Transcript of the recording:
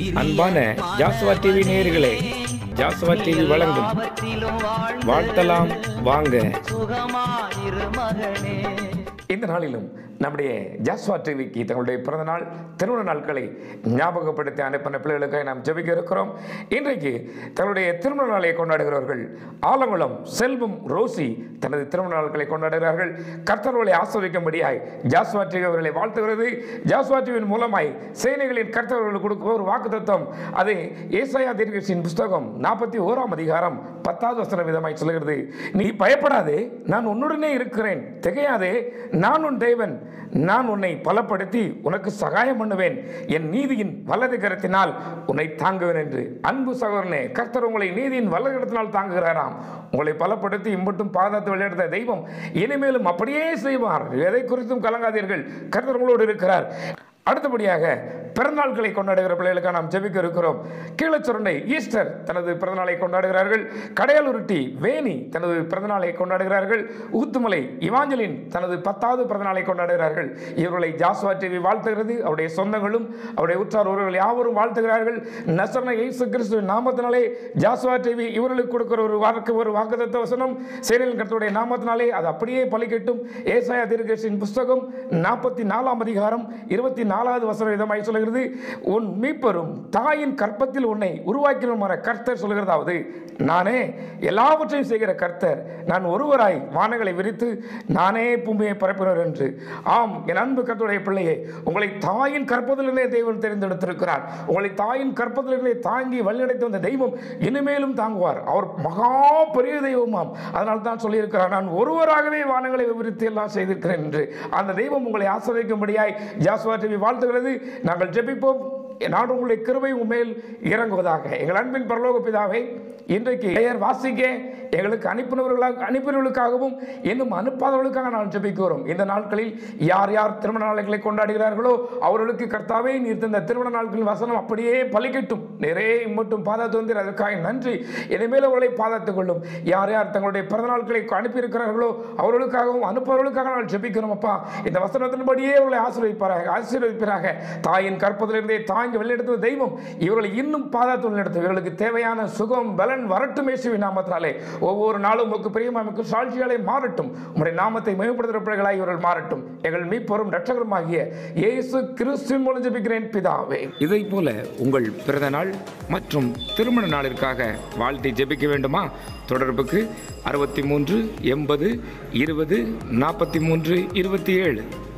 அன்பான ஜாஸ்வா டிவி நேயர்களே ஜாஸ்வா டிவி வழங்கும் வாழ்த்தலாம் வாங்க சுகமாயிரு மகனே இந்த நாளிலும் நம்முடைய ஜாஸ்வா டிவிக்கு தங்களுடைய பிறந்த நாள் திருமண நாட்களை ஞாபகப்படுத்தி அனுப்பின பிள்ளைகளுக்காக நாம் ஜெபிக்க இருக்கிறோம் இன்றைக்கு தங்களுடைய திருமண நாளை கொண்டாடுகிறவர்கள் ஆலங்குளம் செல்வம் ரோசி தனது திருமண நாட்களை கொண்டாடுகிறார்கள் கர்த்தர்களை ஆஸ்வதிக்கும்படியாய் ஜாஸ்வா டிவி அவர்களை வாழ்த்துகிறது ஜாஸ்வா டிவியின் மூலமாய் சேனைகளின் கர்த்தர்களுக்கு கொடுக்க ஒரு வாக்குத்தத்தம் அது ஏசாயா தீர்க்கசின் புஸ்தகம் நாற்பத்தி ஓராம் அதிகாரம் பத்தாவது வசன விதமாய் சொல்கிறது நீ பயப்படாதே நான் உன்னுடனே இருக்கிறேன் திகையாதே நான் உன் தேவன் நான் உன்னை பலப்படுத்தி உனக்கு சகாயம் பண்ணுவேன் என் நீதியின் வலது கரத்தினால் உன்னை தாங்குவேன் என்று அன்பு சகோதரனே கர்த்தர் உங்களை நீதியின் வலது கரத்தினால் தாங்குகிறாராம் உங்களை பலப்படுத்தி இம்பட்டும் பாதத்தை விளையாடுத்த தெய்வம் இனிமேலும் அப்படியே செய்வார் எதை குறித்தும் கலங்காதீர்கள் கர்த்தர் உங்களோடு இருக்கிறார் அடுத்தபடியாக பிறந்தநாட்களை கொண்டாடுகிற பிள்ளைகளுக்காக நாம் ஜெபிக்க இருக்கிறோம் கீழச்சுரண்டை ஈஸ்டர் தனது பிறந்தநாளை கொண்டாடுகிறார்கள் கடையாலுருட்டி வேணி தனது பிறந்தநாளை கொண்டாடுகிறார்கள் ஊத்துமலை இவாஞ்சலின் தனது பத்தாவது பிறந்தநாளை கொண்டாடுகிறார்கள் இவர்களை ஜாஸ்வா டிவி வாழ்த்துகிறது அவருடைய சொந்தங்களும் அவருடைய உற்றார் உறவுகள் யாவரும் வாழ்த்துகிறார்கள் நசரண இயேசு கிறிஸ்துவின் நாமத்தினாலே ஜாஸ்வா டிவி இவர்களுக்கு கொடுக்கிற ஒரு வாக்கு ஒரு வாக்குத்தத்த வசனம் சேனல் கருத்துடைய நாமத்தினாலே அது அப்படியே பலிக்கட்டும் ஏசாயா தீர்க்கசின் புஸ்தகம் நாற்பத்தி நாலாம் அதிகாரம் இருபத்தி நாலாவது வசனம் விதமாய் சொல்கிறது உன் மீட்பரும் தாயின் கற்பத்தில் உன்னை உருவாக்கின கர்த்தர் சொல்கிறதாவது நானே எல்லாவற்றையும் செய்கிற கர்த்தர் நான் ஒருவராய் வானங்களை விரித்து நானே பூமியை பரப்பினர் என்று ஆம் என் அன்பு கர்த்தருடைய பிள்ளையே உங்களை தாயின் கற்பதிலிருந்தே தெய்வம் தெரிந்தெடுத்திருக்கிறார் உங்களை தாயின் கற்பதிலிருந்தே தாங்கி வழிநடத்தி வந்த தெய்வம் இனிமேலும் தாங்குவார் அவர் மகா பெரிய தெய்வமாம் அதனால் தான் சொல்லியிருக்கிறார் நான் ஒருவராகவே வானங்களை விவரித்து எல்லாம் செய்திருக்கிறேன் என்று அந்த தெய்வம் உங்களை ஆசிரியக்கும்படியாய் ஜாஸ்வா டிவி வாழ்த்துகிறது நாங்கள் ஜெபிப்போம் நான் உங்களுடைய கிருபை உண்மையில் இறங்குவதாக எங்கள் அன்பின் பரலோக பிதாவை இன்றைக்கு பெயர் வாசிக்க எங்களுக்கு அனுப்பினவர்களாக அனுப்பினவர்களுக்காகவும் இன்னும் அனுப்பாதவர்களுக்காக நான் ஜெபிக்கிறோம் இந்த நாட்களில் யார் யார் திருமண நாளைகளை கொண்டாடுகிறார்களோ அவர்களுக்கு கர்த்தாவே நீர் தந்த திருமண நாட்களின் வசனம் அப்படியே பலிக்கட்டும் நிறைய மட்டும் பாதத்து வந்து அதற்காக நன்றி இனிமேல் அவர்களை பாதத்துக் கொள்ளும் யார் யார் தங்களுடைய பிறந்த நாட்களை அனுப்பியிருக்கிறார்களோ அவர்களுக்காகவும் அனுப்புவவர்களுக்காக நான் ஜெபிக்கிறோம் அப்பா இந்த வசனத்தின்படியே அவர்களை ஆசீர்வதிப்பாராக ஆசீர்வதிப்பாராக தாயின் கற்பதிலிருந்தே தாங்கி வெளியெடுத்த தெய்வம் இவர்களை இன்னும் பாதத்தில் நடத்தும் இவர்களுக்கு தேவையான சுகம் பலன் வரட்டும் இயேசுவி நாமத்தினாலே ஒவ்வொரு நாளும் உமக்கு பிரியமா உமக்கு சாட்சியாலே மாறட்டும் உம்முடைய நாமத்தை மேம்படுத்துகிற பிள்ளைகளாய் இவர்கள் மாறட்டும் எங்கள் மீட்பரும் ரட்சகருமாகிய இயேசு கிறிஸ்துவின் மூலம் ஜெபிக்கிறேன் பிதாவே இதை போல உங்கள் பிறந்த நாள் மற்றும் திருமண நாளிற்காக வாழ்த்தி ஜெபிக்க வேண்டுமா தொடர்புக்கு அறுபத்தி மூன்று எண்பது இருபது நாற்பத்தி மூன்று இருபத்தி ஏழு